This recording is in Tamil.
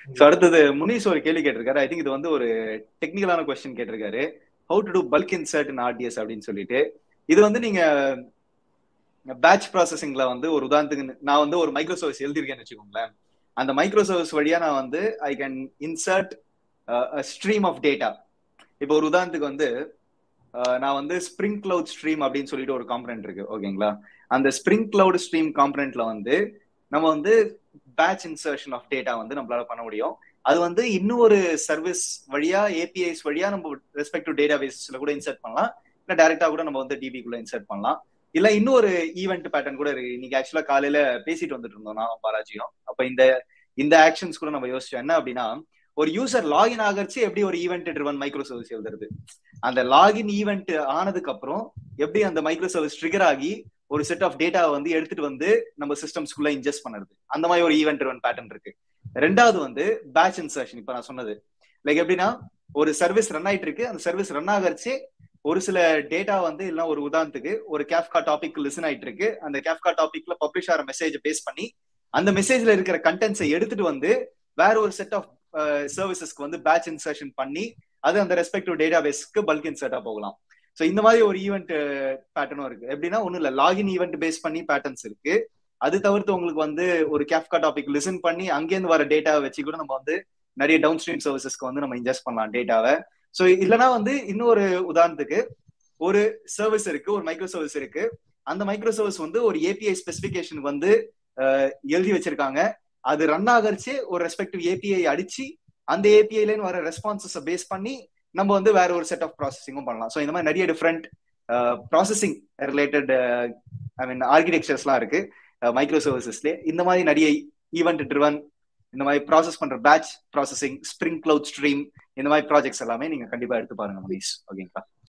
ஸோ அடுத்தது முனீஸ் ஒரு கேள்வி கேட்டிருக்காரு ஐ திங்க் இது வந்து ஒரு டெக்னிக்கலான கொஸ்டின் கேட்டிருக்காரு how to do bulk insert in RDS அப்படின்னு சொல்லிட்டு இது வந்து நீங்க பேட்ச் ப்ராசஸிங்ல வந்து ஒரு உதாரணத்துக்கு நான் வந்து ஒரு மைக்ரோ சர்வீஸ் எழுதியிருக்கேன்னு வச்சுக்கோங்களேன் அந்த மைக்ரோ சர்வீஸ் வழியா நான் வந்து I can insert stream of data இப்போ ஒரு உதாரணத்துக்கு வந்து நான் வந்து ஸ்ப்ரிங் கிளவுட் ஸ்ட்ரீம் அப்படின்னு சொல்லிட்டு ஒரு காம்பனன்ட் இருக்கு ஓகேங்களா அந்த ஸ்ப்ரிங் கிளவுட் ஸ்ட்ரீம் காம்பனன்ட்ல வந்து நம்ம வந்து பேட்ச் இன்சர்ஷன் ஆஃப் டேட்டா வந்து நம்மளால பண்ண முடியும் அது வந்து இன்னும் ஒரு சர்வீஸ் வழியா ஏபிஐஸ் வழியா நம்ம ரெஸ்பெக்ட் டு டேட்டா பேசஸ்ல கூட இன்சர்ட் பண்ணலாம் இல்ல டைரக்டா கூட நம்ம வந்து டிபிக்குள்ள இன்சர்ட் பண்ணலாம் இல்ல இன்னொரு ஈவெண்ட் பேட்டர்ன் கூட இருக்கு இன்னைக்கு ஆக்சுவலா காலையில பேசிட்டு வந்துட்டு இருந்தோம் நான் பாராஜியும் அப்ப இந்த இந்த ஆக்ஷன்ஸ் கூட நம்ம யோசிச்சோம் என்ன அப்படின்னா ஒரு யூசர் லாகின் ஆகச்சு எப்படி ஒரு ஈவெண்ட் ட்ரிவன் மைக்ரோ சர்வீஸ் எழுதுறது அந்த லாகின் ஈவெண்ட் ஆனதுக்கு அப்புறம் எப்படி அந்த மைக்ரோ சர்வீஸ் ட்ரிகர் ஆகி ஒரு செட் ஆஃப் டேட்டா வந்து எடுத்துட்டு வந்து நம்ம சிஸ்டம்ஸ்குள்ள இன்ஜெஸ்ட் பண்ணுறது அந்த மாதிரி ஒரு ஈவெண்ட் ட்ரிவன் பேட்டர்ன் இருக்கு ரெண்டாவது வந்து பேட்ச் இன்சர்ஷன் இப்ப நான் சொன்னது லைக் எப்படின்னா ஒரு சர்வீஸ் ரன் ஆயிட்டு இருக்கு அந்த சர்வீஸ் ரன் ஆகறச்சு ஒரு சில டேட்டா வந்து இல்ல ஒரு உதாரணத்துக்கு ஒரு கேஃப்கா டாபிக் லிசன் ஆயிட்டு இருக்கு அந்த கேஃப்கா டாபிக்ல பப்ளிஷ் ஆகிற மெசேஜ் பேஸ் பண்ணி அந்த மெசேஜ்ல இருக்கிற கண்டென்ட்ஸை எடுத்துட்டு வந்து வேற ஒரு செட் ஆஃப் சர்வீசஸ்க்கு வந்து பேட்ச் இன்சர்ஷன் பண்ணி அது அந்த ரெஸ்பெக்டிவ் டேட்டா பேஸ்க்கு பல்க் இன்சர்ட்டா போகலாம் ஸோ இந்த மாதிரி ஒரு ஈவெண்ட் பேட்டர்னும் இருக்கு எப்படின்னா ஒன்றும் இல்லை லாகின் ஈவெண்ட் பேஸ் பண்ணி பேட்டர்ன்ஸ் இருக்கு அது தவிர்த்து உங்களுக்கு வந்து ஒரு கேஃப்கா டாபிக் லிசன் பண்ணி அங்கேருந்து வர டேட்டாவை வச்சு கூட நம்ம வந்து நிறைய டவுன் ஸ்ட்ரீம் சர்வீசஸ்க்கு வந்து நம்ம இன்ஜெஸ்ட் பண்ணலாம் டேட்டாவை ஸோ இல்லைனா வந்து இன்னொரு உதாரணத்துக்கு ஒரு சர்வீஸ் இருக்கு ஒரு மைக்ரோ சர்வீஸ் இருக்கு அந்த மைக்ரோ சர்வீஸ் வந்து ஒரு ஏபிஐ ஸ்பெசிபிகேஷன் வந்து எழுதி வச்சிருக்காங்க அது ரன் ஆகரிச்சு ஒரு ரெஸ்பெக்டிவ் ஏபிஐ அடிச்சு அந்த ஏபிஐலேருந்து வர ரெஸ்பான்சஸை பேஸ் பண்ணி நம்ம வந்து வேற ஒரு செட் ஆஃப் ப்ராசஸிங்கும் பண்ணலாம் ஸோ இந்த மாதிரி நிறைய different processing related I mean ஆர்கிடெக்சர்ஸ்லாம் இருக்கு மைக்ரோ சர்வீசஸ்லேயே இந்த மாதிரி நிறைய ஈவெண்ட் ட்ரிவன் இந்த மாதிரி ப்ராசஸ் பண்ற batch processing spring cloud stream இந்த மாதிரி ப்ராஜெக்ட்ஸ் எல்லாமே நீங்க கண்டிப்பா எடுத்து பாருங்க மனிஷ் ஓகேங்களா